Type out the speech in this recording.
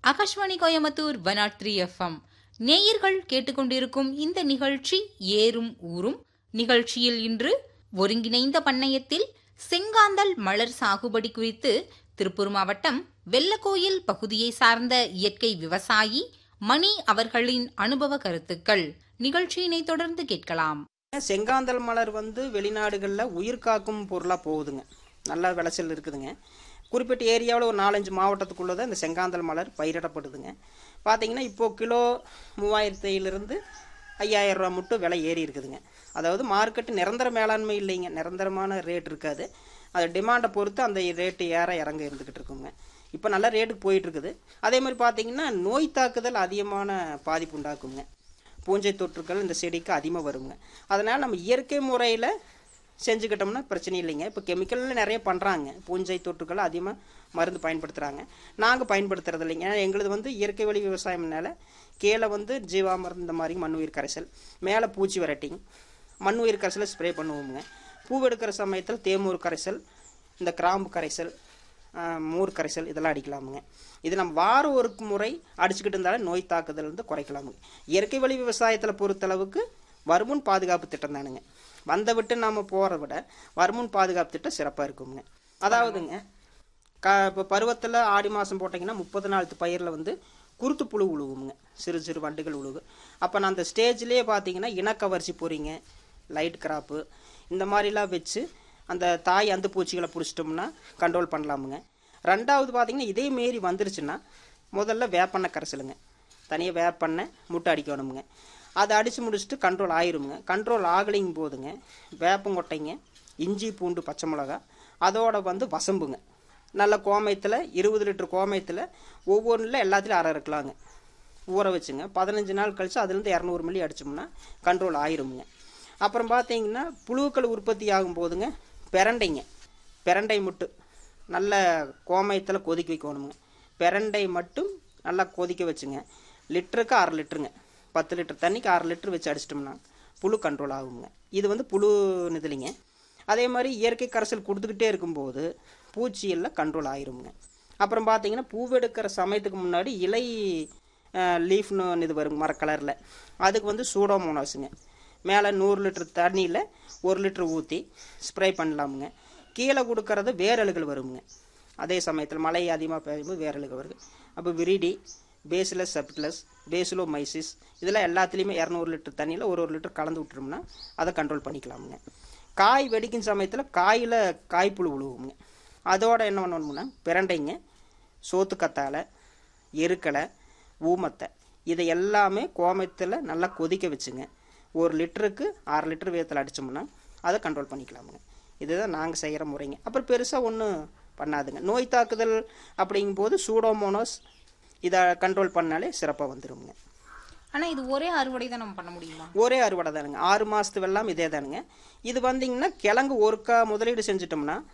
Akashvani Coimbatore one nought three FM நேயர்கள் கேட்டுக்கொண்டிருக்கும் இந்த நிகழ்ச்சி ஏறும் ஊரும் நிகழ்ச்சியில் இன்று ஒருங்கிணைந்த பண்ணையத்தில் செங்காந்தல் மலர் சாகுபடி குறித்து திருப்பூர் மாவட்டம் வெள்ளக்கோயில் பகுதியை சார்ந்த இயற்கை விவசாயி மணி அவர்களின் அனுபவ கருத்துக்கள் நிகழ்ச்சியினை தொடர்ந்து கேட்கலாம் செங்காந்தல் மலர் வந்து வெளிநாடுகளில் உயிர் காக்கும் பொருளாக போகுதுங்க நல்லா விளைச்சல் இருக்குதுங்க குறிப்பிட்ட ஏரியாவில் ஒரு நாலஞ்சு மாவட்டத்துக்குள்ளே தான் இந்த செங்காந்தல் மலர் பயிரிடப்படுதுங்க பார்த்தீங்கன்னா இப்போது கிலோ மூவாயிரத்திலிருந்து ஐயாயிரம் ரூபா மட்டும் விலை ஏறி இருக்குதுங்க அதாவது மார்க்கெட்டு நிரந்தர மேலாண்மை இல்லைங்க நிரந்தரமான ரேட் இருக்காது அது டிமாண்டை பொறுத்து அந்த ரேட்டு ஏற இறங்க இருந்துக்கிட்டு இருக்குங்க இப்போ நல்ல ரேட்டுக்கு போயிட்டு இருக்குது அதே மாதிரி பார்த்தீங்கன்னா நோய் தாக்குதல் அதிகமான பாதிப்பு உண்டாக்குங்க பூஞ்சை தொற்றுக்கள் இந்த செடிக்கு அதிகமாக வருங்க அதனால் நம்ம இயற்கை முறையில் செஞ்சுக்கிட்டோம்னா பிரச்சனை இல்லைங்க இப்போ கெமிக்கலில் நிறைய பண்ணுறாங்க பூஞ்சை தொற்றுக்கள் அதிகமாக மருந்து பயன்படுத்துகிறாங்க நாங்கள் பயன்படுத்துறது இல்லைங்க ஏன்னா எங்களுது வந்து இயற்கை வழி விவசாயம்னால கீழே வந்து ஜீவாமிர்தம் இந்த மாதிரி மண் உயிர் கரைசல் மேலே பூச்சி வெரைட்டிங் மண் உயிர் கரைசலை ஸ்ப்ரே பண்ணுவோமுங்க பூவெடுக்கிற சமயத்தில் தேமூர் கரைசல் இந்த கிராம்பு கரைசல் ஆஹ், மோர் கரைசல் இதெல்லாம் அடிக்கலாமுங்க இது நம்ம வாரம் ஒரு முறை அடிச்சுக்கிட்டு இருந்தாலே நோய் தாக்குதல் வந்து குறைக்கலாமுங்க இயற்கை வழி விவசாயத்தில் பொறுத்தளவுக்கு வருமுன் பாதுகாப்பு திட்டம் தானுங்க வந்த விட்டு நாம் போகிறத விட வருமுன் பாதுகாப்பு திட்டம் சிறப்பாக இருக்குங்க அதாவதுங்க க இப்போ பருவத்தில் ஆடி மாதம் போட்டிங்கன்னா முப்பது நாள் பயிரில் வந்து குருத்து புழு உழுவுங்க சிறு சிறு வண்டுகள் உழுவு அப்போ நான் அந்த ஸ்டேஜ்லேயே பார்த்தீங்கன்னா இனக்கவர்ச்சி பொறிங்க லைட் கிராப்பு இந்த மாதிரிலாம் வச்சு அந்த தாய் அந்த பூச்சிகளை பிடிச்சிட்டோம்னா கண்ட்ரோல் பண்ணலாமுங்க ரெண்டாவது பார்த்தீங்கன்னா இதே மாரி வந்துருச்சுன்னா முதல்ல வேப்பெண்ணெய் கரைசலுங்க தனியாக வேப்பெண்ணெய் முட்டை அடிக்கணுமுங்க அதை அடித்து முடிச்சுட்டு கண்ட்ரோல் ஆயிருமுங்க கண்ட்ரோல் ஆகலைங்க போதுங்க வேப்பங்கொட்டைங்க இஞ்சி பூண்டு பச்சை மிளகா அதோட வந்து வசம்புங்க நல்ல கோமயத்தில் இருபது லிட்டர் கோமயத்தில் ஒவ்வொன்றில் எல்லாத்துலேயும் அரை இருக்கலாங்க ஊற வச்சுங்க பதினஞ்சு நாள் கழிச்சு அதுலேருந்து இரநூறு மில்லி அடிச்சோம்னா கண்ட்ரோல் ஆயிருமுங்க அப்புறம் பார்த்தீங்கன்னா புழுக்கள் உற்பத்தி ஆகும் போதுங்க பிரண்டைங்க பிரண்டை முட்டு நல்ல கோமயத்தில் கொதிக்க வைக்கணுங்க பிரண்டை மட்டும் நல்லா கொதிக்க வச்சுங்க லிட்டருக்கு அரை லிட்டருங்க பத்து லிட்டர் தண்ணிக்கு அரை லிட்டர் வச்சு அடிச்சிட்டோம்னா புழு கண்ட்ரோல் ஆகுங்க இது வந்து புழு இதுலிங்க அதே மாதிரி இயற்கை கரைசல் கொடுத்துக்கிட்டே இருக்கும்போது பூச்சியெல்லாம் கண்ட்ரோல் ஆயிருமுங்க அப்புறம் பார்த்தீங்கன்னா பூவெடுக்கிற சமயத்துக்கு முன்னாடி இலை லீஃப்னு ஒன்று இது வரும் மர கலரில் அதுக்கு வந்து சூடோமோனாஸுங்க மேலே நூறு லிட்டர் தண்ணியில் ஒரு லிட்டர் ஊற்றி ஸ்ப்ரே பண்ணலாமுங்க கீழே கொடுக்கறது வேரலுகள் வருங்க அதே சமயத்தில் மழை அதிகமாக பெய்யும்போது வேரலுகள் வருது அப்போ விரிடி பேசிலஸ் செப்டிலஸ் பேசிலோ மைசிஸ் இதெல்லாம் எல்லாத்துலேயுமே இரநூறு லிட்டர் தண்ணியில் ஒரு ஒரு லிட்டர் கலந்து விட்டுறோம்னா அதை கண்ட்ரோல் பண்ணிக்கலாமுங்க காய் வெடிக்கும் சமயத்தில் காயில் காய்ப்புழு விழுவுங்க அதோட என்ன பண்ணணும்னா பிரண்டைங்க சோத்துக்கத்தாழை எருக்களை ஊமத்தை இதை எல்லாமே கோமயத்தில் நல்லா கொதிக்க வச்சுங்க ஒரு லிட்டருக்கு அரை லிட்டர் வேகத்தில் அடித்தோம்னா அதை கண்ட்ரோல் பண்ணிக்கலாமுங்க இதுதான் நாங்கள் செய்கிற முறைங்க அப்புறம் பெருசாக ஒன்றும் பண்ணாதுங்க நோய் தாக்குதல் அப்படிங்கும்போது சூடோமோனோஸ் இதை கண்ட்ரோல் பண்ணாலே சிறப்பாக வந்துடுங்க ஆனா இது ஒரே அறுவடை தான் நம்ம பண்ண முடியுமா ஒரே அறுவடை தானுங்க ஆறு மாதத்து வெள்ளாம் இதே தானுங்க இது வந்தீங்கன்னா கிழங்கு ஒருக்கா முதலீடு செஞ்சிட்டோம்னா